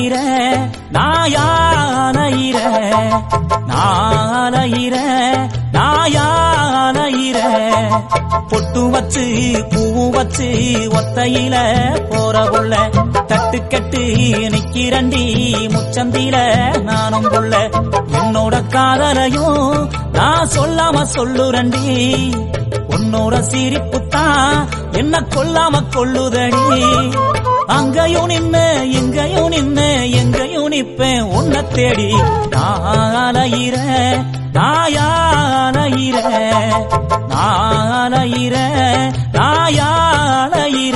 நாளையிற நாயானையிற நாளையிற நாயானையிற பொட்டு வச்சு பூ வச்சு ஒத்தையில போற புள்ள தட்டு கட்டு நிக்கிறண்டி முச்சந்தில நானும் புள்ள என்னோட காதலையும் நான் சொல்லாம சொல்லுரண்டி உன்னோட சிரிப்புத்தான் என்ன கொல்லாம கொள்ளுதடி அங்கேயும் நின்னு இங்கேயும் நின்னு எங்கேயும் நிப்பேன் உன்னை தேடி நாளையிற நாயானையிற நாளையிற நாயானையிற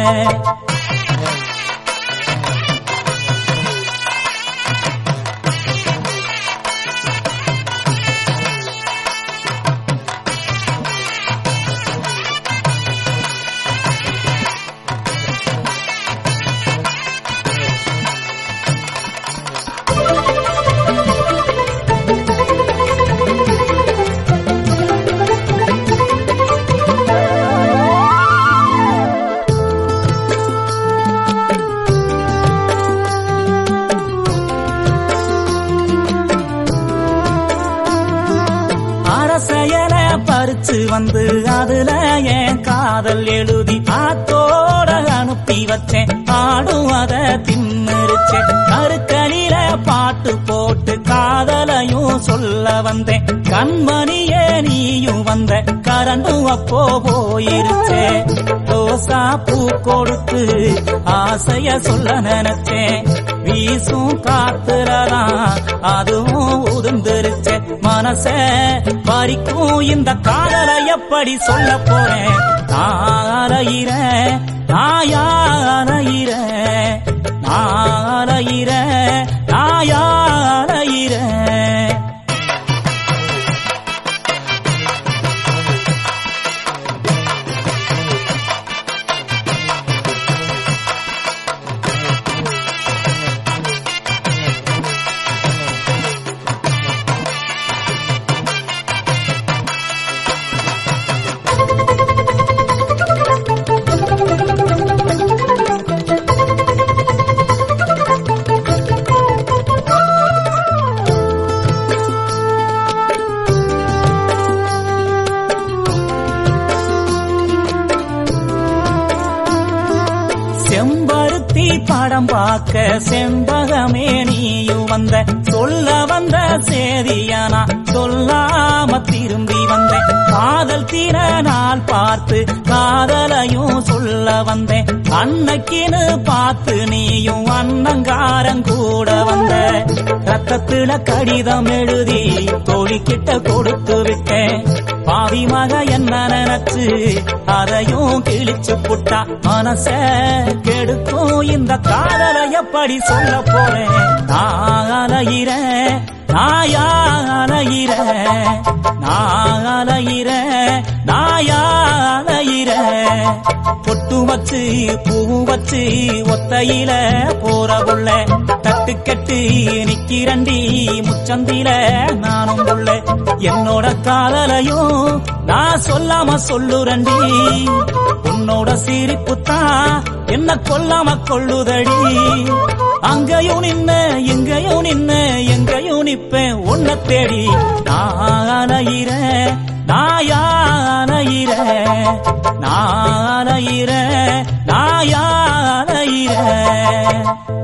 அரசையல பறிச்சு வந்து அதுல என் காதல் எழுதி ஆத்தோட அனுப்பி வச்சேன் ஆடும் அத தின்னுருச்சேன் கருக்கலில பாட்டு போட்டு காதலையும் சொல்ல வந்தேன் கண்மணியே நீயும் வந்த கரண்டும் அப்போ போயிருச்சே ரோசா பூ கொடுத்து ஆசைய சொல்ல நினைச்சேன் வீசும் காத்துலதான் அதுவும் உதிர்ந்துருச்சே மனச பறிக்கும் இந்த காதலை எப்படி சொல்ல போறேன் நாளையிற நாயானையிற நாளையிற நாயானையிற செம்பருத்தி படம் பார்க்க செம்பகமே நீயும் வந்த சொல்ல வந்த சேதியானா சொல்லாம திரும்பி வந்த காதல் தீர நாள் பார்த்து காதலையும் சொல்ல வந்தேன் அன்னைக்குன்னு பார்த்து நீயும் அண்ணங்காரன் கூட வந்த ரத்தத்துல கடிதம் எழுதி தோழிக்கிட்ட கொடுத்து விட்டேன் பாவி மக என்ன நினைச்சு அதையும் கிழிச்சு புட்டா மனச கெடுக்கும் இந்த காதலை எப்படி சொல்ல போறேன் நாளையிற நாயானையிற நாளையிற நாயானையிற பொட்டு வச்சு பூ வச்சு ஒத்தையில போற புள்ள தட்டு கட்டு நிக்கிறண்டி முச்சந்தில நானும் புள்ள என்னோட காதலையும் நான் சொல்லாம சொல்லுரண்டி உன்னோட சிரிப்புத்தான் என்ன கொல்லாம கொள்ளுதடி அங்கேயும் நின்ன எங்கேயும் நின்ன எங்கேயும் நிப்பேன் உன்னை தேடி நாளையிற நாயானையிற நாளையிற நாயானையிற